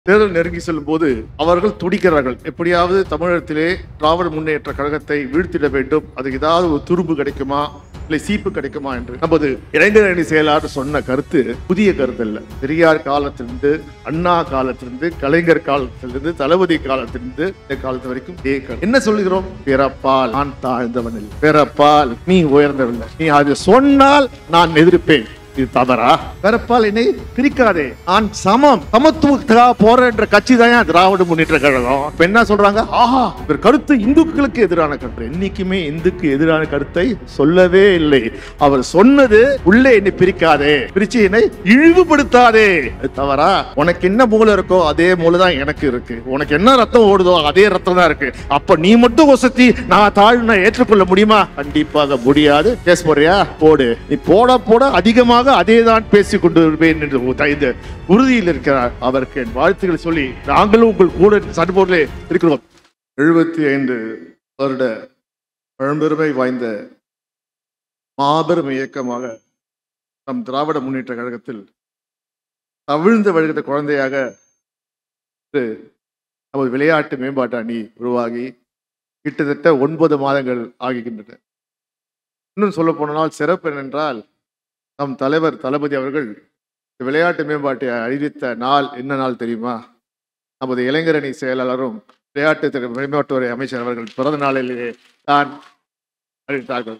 தேர்தல் நெருங்கி செல்லும் போது அவர்கள் துடிக்கிறார்கள் எப்படியாவது தமிழகத்திலே திராவிட முன்னேற்ற கழகத்தை வீழ்த்திட வேண்டும் அதுக்கு ஏதாவது ஒரு துரும்பு கிடைக்குமா இல்லை சீப்பு கிடைக்குமா என்று நமது இளைஞர் அணி செயலாளர் சொன்ன கருத்து புதிய கருத்து இல்ல பெரியார் காலத்திலிருந்து அண்ணா காலத்திலிருந்து கலைஞர் காலத்திலிருந்து தளபதி காலத்திலிருந்து இந்த காலத்து வரைக்கும் இதே கருத்து என்ன சொல்லுகிறோம் பிறப்பால் நான் தாழ்ந்தவன் இல்லை பிறப்பால் நீ உயர்ந்தவன் இல்லை. நீ அது சொன்னால் நான் எதிர்ப்பேன் இது தவறா பிறப்பால் என்னை பிரிக்காதே நான் சமம் சமத்துவத்துக்காக போறன்ற கட்சி தான் திராவிட முன்னேற்ற கழகம் இப்ப என்ன சொல்றாங்க ஆஹா இவர் கருத்து இந்துக்களுக்கு எதிரான கருத்து என்னைக்குமே இந்துக்கு எதிரான கருத்தை சொல்லவே இல்லை அவர் சொன்னது உள்ளே என்னை பிரிக்காதே பிரிச்சு என்னை இழிவுபடுத்தாதே அது தவறா உனக்கு என்ன மூளை இருக்கோ அதே மூளை தான் எனக்கு இருக்கு உனக்கு என்ன ரத்தம் ஓடுதோ அதே ரத்தம் தான் இருக்கு அப்ப நீ மட்டும் ஒசத்தி நான் தாழ்வு ஏற்றுக்கொள்ள முடியுமா கண்டிப்பாக முடியாது கேஸ் போடுறியா போடு நீ போட போட அதிகமாக அதே தான் பேசிக் கொண்டு இருப்பேன் என்று உ- இந்த உறுதியில் இருக்கிறார் அவருக்கு என் வாழ்த்துக்களை சொல்லி நாங்களும் உங்கள் கூட சட்டபோர்டிலே இருக்கிறோம் எழுபத்தி ஐந்து வருட பழம்பெருமை வாய்ந்த மாபெரும் இயக்கமாக நம் திராவிட முன்னேற்ற கழகத்தில் தவிழ்ந்து வழுகிற குழந்தையாக இன்று நமது விளையாட்டு மேம்பாட்டு அணி உருவாகி கிட்டத்தட்ட ஒன்பது மாதங்கள் ஆகின்றன இன்னும் சொல்ல போனால் சிறப்பு என்னென்றால் நம் தலைவர் தளபதி அவர்கள் இந்த விளையாட்டு மேம்பாட்டை அறிவித்த நாள் என்ன நாள் தெரியுமா நமது இளைஞரணி செயலாளரும் விளையாட்டு திரு மேம்பாட்டுத்துறை அமைச்சர் அவர்கள் பிறந்த நாளிலே தான் அறிவித்தார்கள்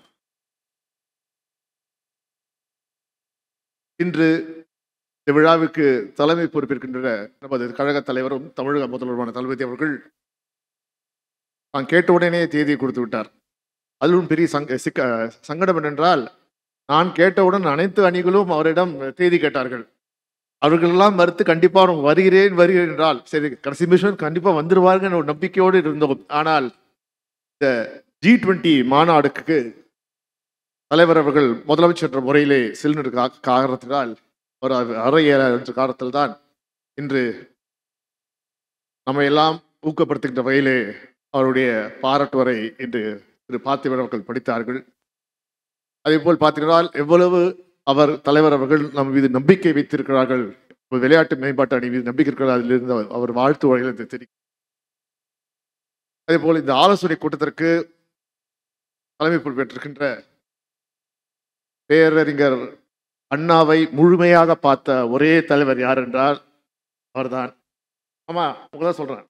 இன்று இந்த விழாவுக்கு தலைமை பொறுப்பேற்கின்ற நமது கழக தலைவரும் தமிழக முதல்வருமான தளபதி அவர்கள் நான் கேட்ட உடனே தேதியை கொடுத்து விட்டார் அதிலும் பெரிய சங்க சிக்க சங்கடம் என்னென்றால் நான் கேட்டவுடன் அனைத்து அணிகளும் அவரிடம் தேதி கேட்டார்கள் அவர்களெல்லாம் மறுத்து கண்டிப்பா அவங்க வருகிறேன் வருகிறேன் என்றால் சரி கடைசி நிமிஷம் கண்டிப்பா வந்துருவார்கள் ஒரு நம்பிக்கையோடு இருந்தோம் ஆனால் இந்த ஜி டுவெண்ட்டி மாநாடுக்கு தலைவர் அவர்கள் முதலமைச்சர் என்ற முறையிலே செல்லுன்ற கா- காரணத்தினால் ஒரு அறைய என்ற காரணத்தில் தான் இன்று நம்ம எல்லாம் ஊக்கப்படுத்துகின்ற வகையிலே அவருடைய பாராட்டு வரை இன்று திரு பார்த்திபன் அவர்கள் படித்தார்கள் அதே போல் பார்த்தீங்கன்னால் எவ்வளவு அவர் தலைவர் அவர்கள் நம் மீது நம்பிக்கை வைத்திருக்கிறார்கள் ஒரு விளையாட்டு மேம்பாட்டு அணி மீது நம்பிக்கை இருக்கிறார் அதிலிருந்து அவர் அவர் வாழ்த்து வகையில் இது தெரியும் அதே போல் இந்த ஆலோசனை கூட்டத்திற்கு தலைமை பொறுப்பேற்றிருக்கின்ற பேரறிஞர் அண்ணாவை முழுமையாக பார்த்த ஒரே தலைவர் யார் என்றால் அவர்தான் ஆமா உங்களை சொல்றேன்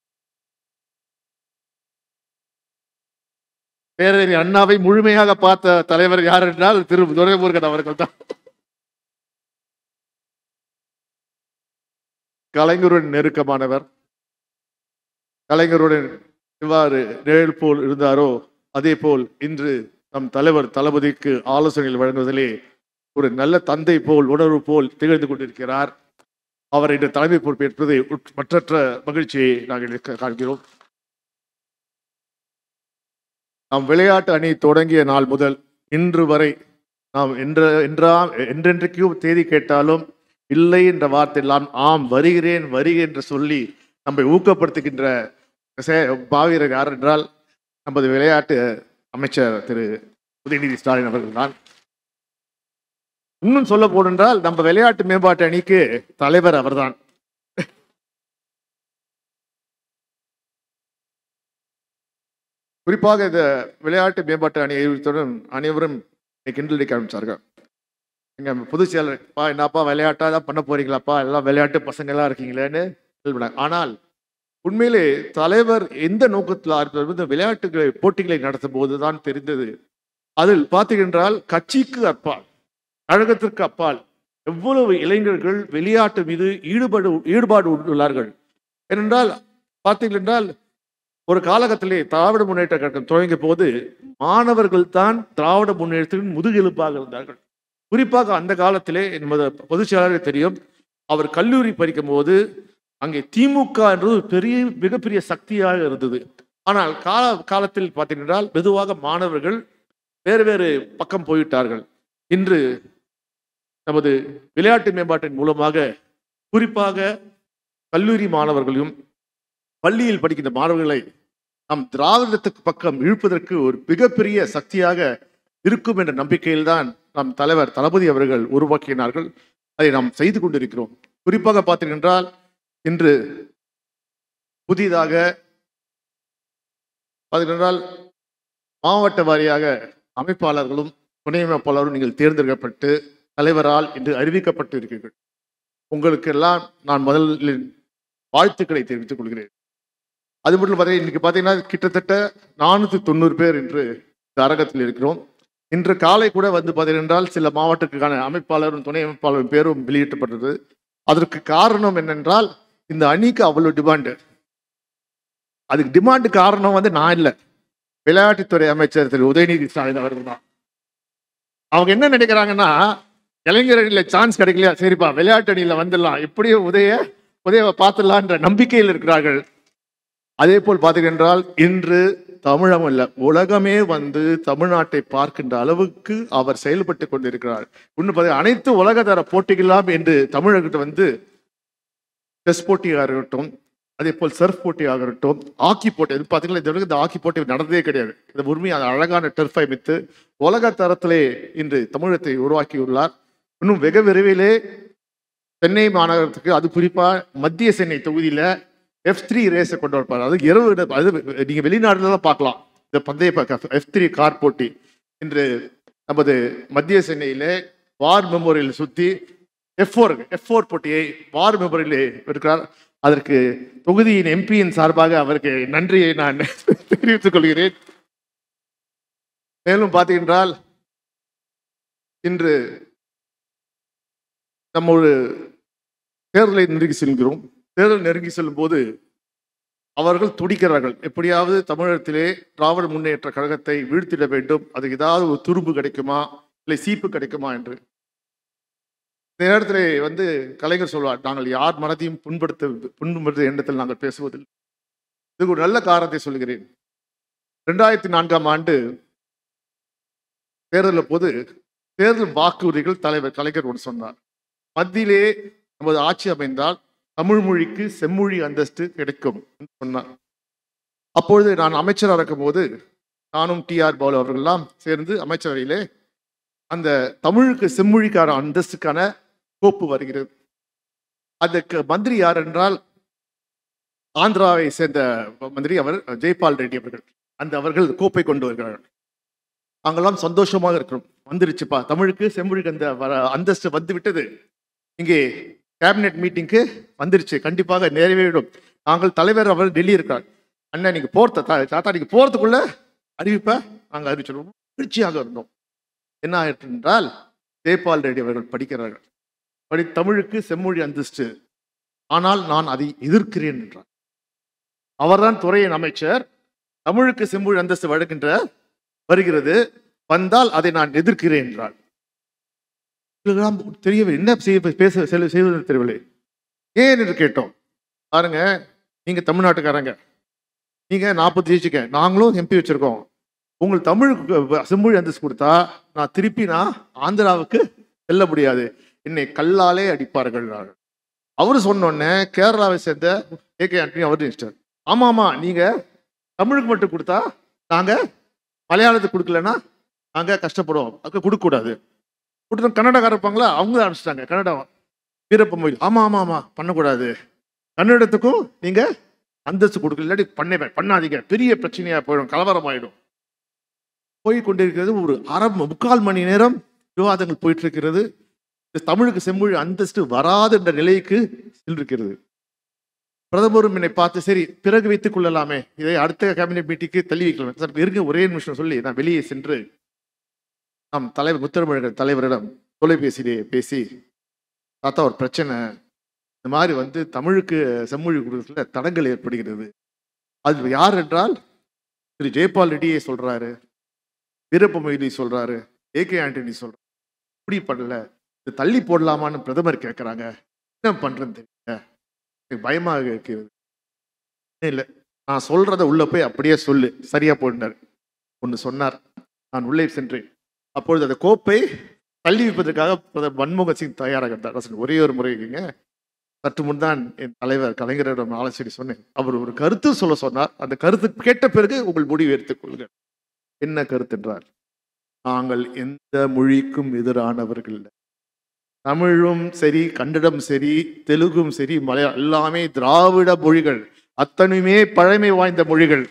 பேரறிஞர் அண்ணாவை முழுமையாக பார்த்த தலைவர் யார் என்றால் திரு துரைமுருகன் அவர்கள் தான் கலைஞருடன் நெருக்கமானவர் கலைஞருடன் எவ்வாறு நிழல் போல் இருந்தாரோ அதே போல் இன்று நம் தலைவர் தளபதிக்கு ஆலோசனைகள் வழங்குவதிலே ஒரு நல்ல தந்தை போல் உணர்வு போல் திகழ்ந்து கொண்டிருக்கிறார் அவர் இன்று தலைமை பொறுப்பேற்பது உட்- மற்றற்ற மகிழ்ச்சியை நாங்கள் கா- காண்கிறோம் நாம் விளையாட்டு அணி தொடங்கிய நாள் முதல் இன்று வரை நாம் என்ற என்றா என்றென்றைக்கும் தேதி கேட்டாலும் இல்லை என்ற வார்த்தையெல்லாம் ஆம் வருகிறேன் வருகிறேன் என்று சொல்லி நம்மை ஊக்கப்படுத்துகின்ற சே- பாவீரர் யார் என்றால் நமது விளையாட்டு அமைச்சர் திரு உதயநிதி ஸ்டாலின் அவர்கள் தான் இன்னும் சொல்ல போனென்றால் நம்ம விளையாட்டு மேம்பாட்டு அணிக்கு தலைவர் அவர்தான் குறிப்பாக இந்த விளையாட்டு மேம்பாட்டு அணி அறிவித்தவுடன் அனைவரும் என்னை கிண்டல் அடிக்க ஆரம்பிச்சார்கள் எங்க பொதுச் செயலர் பா என்னப்பா விளையாட்டா தான் பண்ண போறீங்களாப்பா எல்லாம் விளையாட்டு பசங்க எல்லாம் இருக்கீங்களேன்னு கிண்டல் பண்ணாங்க. ஆனால் உண்மையிலே தலைவர் எந்த நோக்கத்தில் ஆரம்பித்தார் இந்த விளையாட்டுகளை போட்டிகளை நடத்தும் போதுதான் தெரிந்தது அதில் பார்த்தீங்கன்றால் கட்சிக்கு அப்பால் கழகத்திற்கு அப்பால் எவ்வளவு இளைஞர்கள் விளையாட்டு மீது ஈடுபாடு ஈடுபாடு உள்ளார்கள் ஏனென்றால் பார்த்தீர்கள் என்றால் ஒரு காலகட்டத்திலே திராவிட முன்னேற்ற கழகம் துவங்கிய போது மாணவர்கள் தான் திராவிட முன்னேற்றத்தின் முதுகெலும்பாக இருந்தார்கள் குறிப்பாக அந்த காலத்திலே நமது பொதுச் செயலாளருக்கு தெரியும் அவர் கல்லூரி படிக்கும் போது அங்கே திமுக என்றது ஒரு பெரிய மிகப்பெரிய சக்தியாக இருந்தது ஆனால் கால காலத்தில் பார்த்தீங்கன்றால் மெதுவாக மாணவர்கள் வேறு வேறு பக்கம் போய்விட்டார்கள் இன்று நமது விளையாட்டு மேம்பாட்டின் மூலமாக குறிப்பாக கல்லூரி மாணவர்களையும் பள்ளியில் படிக்கின்ற மாணவர்களை நம் திராவிடத்துக்கு பக்கம் இழுப்பதற்கு ஒரு மிகப்பெரிய சக்தியாக இருக்கும் என்ற நம்பிக்கையில்தான் நம் தலைவர் தளபதி அவர்கள் உருவாக்கினார்கள் அதை நாம் செய்து கொண்டிருக்கிறோம் குறிப்பாக பார்த்தீர்கள் என்றால் இன்று புதிதாக பதினென்றால் மாவட்ட வாரியாக அமைப்பாளர்களும் துணை அமைப்பாளரும் நீங்கள் தேர்ந்தெடுக்கப்பட்டு தலைவரால் இன்று அறிவிக்கப்பட்டு இருக்கிறீர்கள் உங்களுக்கெல்லாம் நான் முதலில் வாழ்த்துக்களை தெரிவித்துக் கொள்கிறேன் அது மட்டும் பார்த்தீங்கன்னா இன்னைக்கு பார்த்தீங்கன்னா கிட்டத்தட்ட நானூற்றி தொண்ணூறு பேர் இன்று இந்த அரங்கத்தில் இருக்கிறோம் இன்று காலை கூட வந்து பார்த்தீங்கன்றால் சில மாவட்டத்துக்கான அமைப்பாளரும் துணை அமைப்பாளரும் பேரும் வெளியிட்டப்பட்டது அதற்கு காரணம் என்னென்றால் இந்த அணிக்கு அவ்வளவு டிமாண்டு அதுக்கு டிமாண்டு காரணம் வந்து நான் இல்லை விளையாட்டுத்துறை அமைச்சர் திரு உதயநிதி ஸ்டாலின் அவர்கள் தான் அவங்க என்ன நினைக்கிறாங்கன்னா இளைஞர் அணியில சான்ஸ் கிடைக்கலையா சரிப்பா விளையாட்டு அணியில வந்துடலாம் எப்படியும் உதய உதயவை பார்த்துடலான்ற நம்பிக்கையில் இருக்கிறார்கள் அதே போல் பார்த்தீங்கன்றால் இன்று தமிழகம் அல்ல உலகமே வந்து தமிழ்நாட்டை பார்க்கின்ற அளவுக்கு அவர் செயல்பட்டு கொண்டிருக்கிறார் இன்னும் பார்த்தீங்கன்னா அனைத்து உலகதர போட்டிகளாம் என்று தமிழகத்தை வந்து செஸ் போட்டியாக இருக்கட்டும் அதே போல் சர்ஃப் போட்டியாக இருக்கட்டும் ஹாக்கி போட்டி இது பார்த்தீங்கன்னா இந்த இந்த ஹாக்கி போட்டி நடந்ததே கிடையாது இந்த உரிமை அந்த அழகான டெர்ஃபை மித்து உலக தரத்திலே இன்று தமிழகத்தை உருவாக்கியுள்ளார் இன்னும் வெகு விரைவிலே சென்னை மாநகரத்துக்கு அது குறிப்பா மத்திய சென்னை தொகுதியில எஃப் த்ரீ ரேஸை கொண்டு வரப்பாரு அது இரவு இட- அது நீங்க வெளிநாடுல தான் பார்க்கலாம் இந்த பந்தய எஃப் த்ரீ கார் போட்டி இன்று நமது மத்திய சென்னையிலே வார் மெமோரியல் சுத்தி எஃப் ஃபோர் எஃப் ஃபோர் போட்டியை வார் மெமோரியல் இருக்கிறார் அதற்கு தொகுதியின் எம்பியின் சார்பாக அவருக்கு நன்றியை நான் தெரிவித்துக் கொள்கிறேன் மேலும் பார்த்தீங்கன்றால் இன்று நம்ம ஒரு தேர்தலை நெருங்கி செல்கிறோம் தேர்தல் நெருங்கி செல்லும் போது அவர்கள் துடிக்கிறார்கள் எப்படியாவது தமிழகத்திலே திராவிட முன்னேற்ற கழகத்தை வீழ்த்திட வேண்டும் அதுக்கு ஏதாவது ஒரு துரும்பு கிடைக்குமா இல்லை சீப்பு கிடைக்குமா என்று இந்த நேரத்திலே வந்து கலைஞர் சொல்வார் நாங்கள் யார் மனதையும் புண்படுத்த புண்படுத்த எண்ணத்தில் நாங்கள் பேசுவதில்லை இதுக்கு ஒரு நல்ல காரணத்தை சொல்கிறேன் ரெண்டாயிரத்தி நான்காம் ஆண்டு தேர்தலில் போது தேர்தல் வாக்குறுதிகள் தலைவர் கலைஞர் ஒன்று சொன்னார் மத்தியிலே நமது ஆட்சி அமைந்தால் தமிழ் மொழிக்கு செம்மொழி அந்தஸ்து கிடைக்கும் என்று சொன்னார் அப்பொழுது நான் அமைச்சராக இருக்கும்போது நானும் டி ஆர் பாலு அவர்கள்லாம் சேர்ந்து அமைச்சரவையிலே அந்த தமிழுக்கு செம்மொழிக்கான அந்தஸ்துக்கான கோப்பு வருகிறது அதுக்கு மந்திரி யார் என்றால் ஆந்திராவை சேர்ந்த மந்திரி அவர் ஜெய்பால் ரெட்டி அவர்கள் அந்த அவர்கள் கோப்பை கொண்டு வருகிறார்கள் நாங்கெல்லாம் சந்தோஷமாக இருக்கிறோம் வந்துருச்சுப்பா தமிழுக்கு செம்மொழிக்கு அந்த வர அந்தஸ்து வந்து விட்டது இங்கே கேபினெட் மீட்டிங்க்கு வந்துருச்சு கண்டிப்பாக நிறைவேறும் நாங்கள் தலைவர் அவர் டெல்லி இருக்கார் அண்ணன் நீங்க போர்த்த தாத்தா நீங்க போறதுக்குள்ள அறிவிப்ப நாங்கள் அறிவிச்சிடுவோம் மகிழ்ச்சியாக இருந்தோம் என்ன ஆயிற்று என்றால் ஜெயபால் ரெட்டி அவர்கள் படிக்கிறார்கள் படி தமிழுக்கு செம்மொழி அந்தஸ்து ஆனால் நான் அதை எதிர்க்கிறேன் என்றார் அவர்தான் துறையின் அமைச்சர் தமிழுக்கு செம்மொழி அந்தஸ்து வழங்குகின்ற வருகிறது வந்தால் அதை நான் எதிர்க்கிறேன் என்றார் இதெல்லாம் தெரியவில்லை என்ன செய்ய பேச செல்ல- செய்வது தெரியவில்லை ஏன் என்று கேட்டோம் பாருங்க நீங்க தமிழ்நாட்டுக்காரங்க நீங்க நாற்பது ஜெயிச்சுக்க நாங்களும் எம்பி வச்சிருக்கோம் உங்களுக்கு தமிழுக்கு செம்மொழி அந்தஸ்து கொடுத்தா நான் திருப்பி நான் ஆந்திராவுக்கு செல்ல முடியாது என்னை கல்லாலே அடிப்பார்கள் அவரு சொன்னோடனே கேரளாவை சேர்ந்த ஏ கே ஆண்டனி அவர் நினைச்சார் ஆமா ஆமா நீங்க தமிழுக்கு மட்டும் கொடுத்தா நாங்க மலையாளத்துக்கு கொடுக்கலன்னா நாங்க கஷ்டப்படுவோம் அதுக்கு கொடுக்க கூடாது கொடுத்து கன்னடக்காரர் இருப்பாங்களா அவங்க தான் அனுப்பிச்சிட்டாங்க கன்னடம் வீரப்ப மொழி ஆமா ஆமா ஆமா பண்ணக்கூடாது கன்னடத்துக்கும் நீங்க அந்தஸ்து கொடுக்கல இல்லாட்டி பண்ணவே பண்ணாதீங்க பெரிய பிரச்சனையா போயிடும் கலவரம் ஆயிடும் போய் கொண்டிருக்கிறது ஒரு அரை ம- முக்கால் மணி நேரம் விவாதங்கள் போயிட்டு இருக்கிறது இந்த தமிழுக்கு செம்மொழி அந்தஸ்து வராது என்ற நிலைக்கு சென்றிருக்கிறது பிரதமரும் என்னை பார்த்து சரி பிறகு வைத்துக் கொள்ளலாமே இதை அடுத்த கேபினெட் மீட்டிங்க்கு தள்ளி வைக்கலாம் சார் இருங்க ஒரே நிமிஷம் சொல்லி நான் வெளியே சென்று நாம் தலைவர் முத்தமிழக தலைவரிடம் தொலைபேசியிலே பேசி தாத்தா ஒரு பிரச்சனை இந்த மாதிரி வந்து தமிழுக்கு செம்மொழி கொடுக்கறதுல தடங்கள் ஏற்படுகிறது அது யார் என்றால் திரு ஜெயபால் ரெட்டியே சொல்றாரு வீரப்ப மொய்லி சொல்றாரு ஏ கே ஆண்டனி சொல்றாரு இப்படி பண்ணல இது தள்ளி போடலாமான்னு பிரதமர் கேட்கறாங்க என்ன பண்றேன்னு தெரியல எனக்கு பயமாக இருக்கிறது இல்லை நான் சொல்றத உள்ள போய் அப்படியே சொல்லு சரியா போடினார் ஒன்று சொன்னார் நான் உள்ளே சென்றேன் அப்பொழுது அந்த கோப்பை தள்ளி வைப்பதற்காக பிரதமர் மன்மோகன் சிங் தயாராக இருந்தார் நான் சொன்னேன், ஒரே ஒரு முறைங்க சற்று முன் தான் என் தலைவர் கலைஞரிடம் ஆலோசனை சொன்னேன் அவர் ஒரு கருத்து சொல்ல சொன்னார் அந்த கருத்து கேட்ட பிறகு உங்கள் முடிவு எடுத்துக் கொள்ளுங்கள் என்ன கருத்து என்றார் நாங்கள் எந்த மொழிக்கும் எதிரானவர்கள் இல்லை தமிழும் சரி கன்னடம் சரி தெலுங்கும் சரி மலையாளம் எல்லாமே திராவிட மொழிகள் அத்தனையுமே பழமை வாய்ந்த மொழிகள்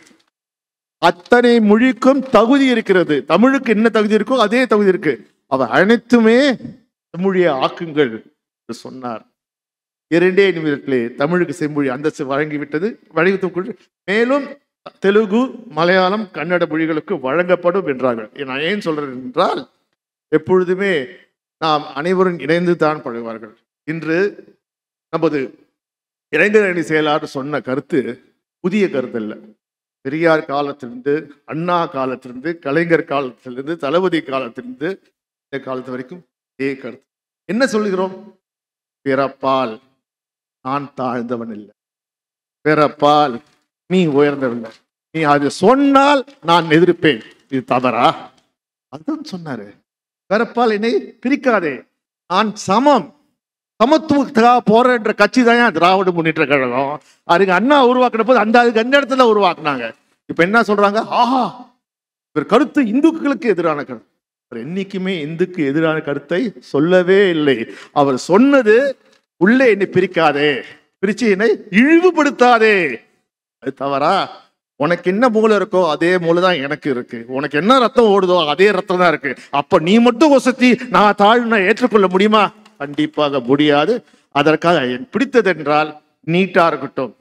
அத்தனை மொழிக்கும் தகுதி இருக்கிறது தமிழுக்கு என்ன தகுதி இருக்கோ அதே தகுதி இருக்கு அவர் அனைத்துமே செம்மொழியை ஆக்குங்கள் என்று சொன்னார் இரண்டே நிமிடத்திலே தமிழுக்கு செம்மொழி அந்தஸ்து வழங்கிவிட்டது வழங்கி மேலும் தெலுங்கு மலையாளம் கன்னட மொழிகளுக்கு வழங்கப்படும் என்றார்கள் நான் ஏன் சொல்றேன் என்றால் எப்பொழுதுமே நாம் அனைவரும் இணைந்து தான் பழகுவார்கள் இன்று நமது இளைஞரணி செயலாளர் சொன்ன கருத்து புதிய கருத்து இல்லை பெரியார் காலத்திலிருந்து அண்ணா காலத்திலிருந்து கலைஞர் காலத்திலிருந்து தளபதி காலத்திலிருந்து இந்த காலத்து வரைக்கும் இதே கருத்து என்ன சொல்லுகிறோம் பிறப்பால் நான் தாழ்ந்தவன் இல்லை பிறப்பால் நீ உயர்ந்தவில்லை நீ அது சொன்னால் நான் எதிர்ப்பேன் இது தவறா அதுதான் சொன்னாரு பிறப்பால் என்னை பிரிக்காதே நான் சமம் சமத்துவத்துக்காக போறன்ற கட்சி தான் திராவிட முன்னேற்ற கழகம் அதுக்கு அண்ணா உருவாக்கின போது அந்த அதுக்கு அந்த இடத்துல உருவாக்குனாங்க இப்ப என்ன சொல்றாங்க ஆஹா இவர் கருத்து இந்துக்களுக்கு எதிரான கருத்து அவர் என்னைக்குமே இந்துக்கு எதிரான கருத்தை சொல்லவே இல்லை அவர் சொன்னது உள்ளே என்னை பிரிக்காதே பிரிச்சு என்னை இழிவுபடுத்தாதே அது தவறா உனக்கு என்ன மூளை இருக்கோ அதே மூளை தான் எனக்கு இருக்கு உனக்கு என்ன ரத்தம் ஓடுதோ அதே ரத்தம் தான் இருக்கு அப்ப நீ மட்டும் ஒசத்தி நான் தாழ்வு நான் ஏற்றுக்கொள்ள முடியுமா கண்டிப்பாக முடியாது அதற்காக என் பிடித்தது என்றால் நீட்டா இருக்கட்டும்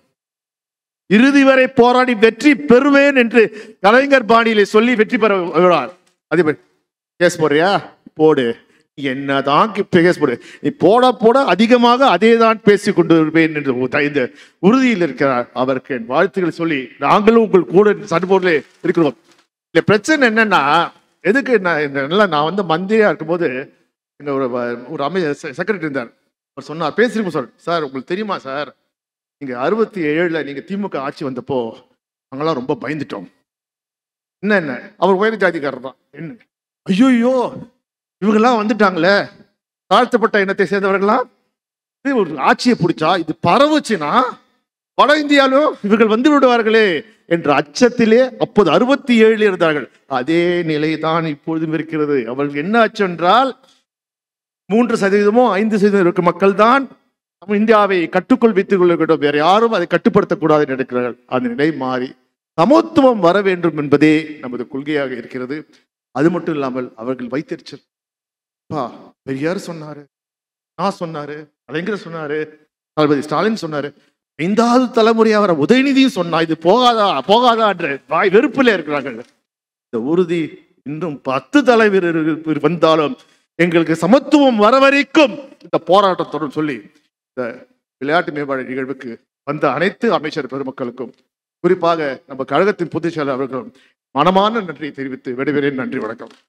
இறுதி வரை போராடி வெற்றி பெறுவேன் என்று கலைஞர் பாணியிலே சொல்லி வெற்றி பெற விடுவார் அதே மாதிரி கேஸ் போடுறியா போடு என்னதான் கேஸ் போடு நீ போட போட அதிகமாக அதே தான் பேசி கொண்டு இருப்பேன் என்று ஒரு இந்த உறுதியில் இருக்கிறார் அவருக்கு என் வாழ்த்துக்களை சொல்லி நாங்களும் உங்கள் கூட சடுபோர்ல இருக்கிறோம் இல்ல பிரச்சனை என்னன்னா எதுக்கு நான் இந்த நல்லா நான் வந்து மந்திரியா இருக்கும்போது எங்க ஒரு வ- ஒரு அமை செக்ரட்டரி இருந்தார் அவர் சொன்னார் பேசுறீங்க சார் சார் உங்களுக்கு தெரியுமா சார் நீங்க அறுபத்தி ஏழுல நீங்க திமுக ஆட்சி வந்தப்போ நாங்கெல்லாம் ரொம்ப பயந்துட்டோம் என்ன என்ன அவர் உயர் ஜாதிக்காரர் தான் என்ன ஐயோ இவங்கெல்லாம் வந்துட்டாங்களே தாழ்த்தப்பட்ட இனத்தை சேர்ந்தவர்கள்லாம் இது ஒரு ஆட்சியை பிடிச்சா இது பரவுச்சுன்னா வட இந்தியாவிலும் இவர்கள் வந்து விடுவார்களே என்ற அச்சத்திலே அப்போது அறுபத்தி ஏழில் இருந்தார்கள் அதே நிலை தான் இப்பொழுதும் இருக்கிறது அவர்களுக்கு என்ன அச்சம் என்றால் மூன்று சதவீதமோ ஐந்து சதவீதம் இருக்கும் மக்கள் தான் நம்ம இந்தியாவை கட்டுக்குள் வைத்துக் கொள்ள வேண்டும் வேற யாரும் அதை கட்டுப்படுத்தக்கூடாது என்று நினைக்கிறார்கள் அந்த நிலை மாறி சமத்துவம் வர வேண்டும் என்பதே நமது கொள்கையாக இருக்கிறது அது மட்டும் இல்லாமல் அவர்கள் வைத்தறிச்சல் பா பெரியார் சொன்னாரு நான் சொன்னாரு கலைஞர் சொன்னாரு தளபதி ஸ்டாலின் சொன்னாரு ஐந்தாவது தலைமுறை அவரை உதயநிதியும் சொன்னா இது போகாதா போகாதா என்று வாய் வெறுப்பில் இருக்கிறார்கள் இந்த உறுதி இன்னும் பத்து தலைவர் இரு- வந்தாலும் எங்களுக்கு சமத்துவம் வர வரைக்கும் இந்த போராட்டத்துடன் சொல்லி இந்த விளையாட்டு மேம்பாடு நிகழ்வுக்கு வந்த அனைத்து அமைச்சர் பெருமக்களுக்கும் குறிப்பாக நம்ம கழகத்தின் பொதுச் செயலாளர் அவர்களும் மனமான நன்றியை தெரிவித்து விடைபெறேன் நன்றி வணக்கம்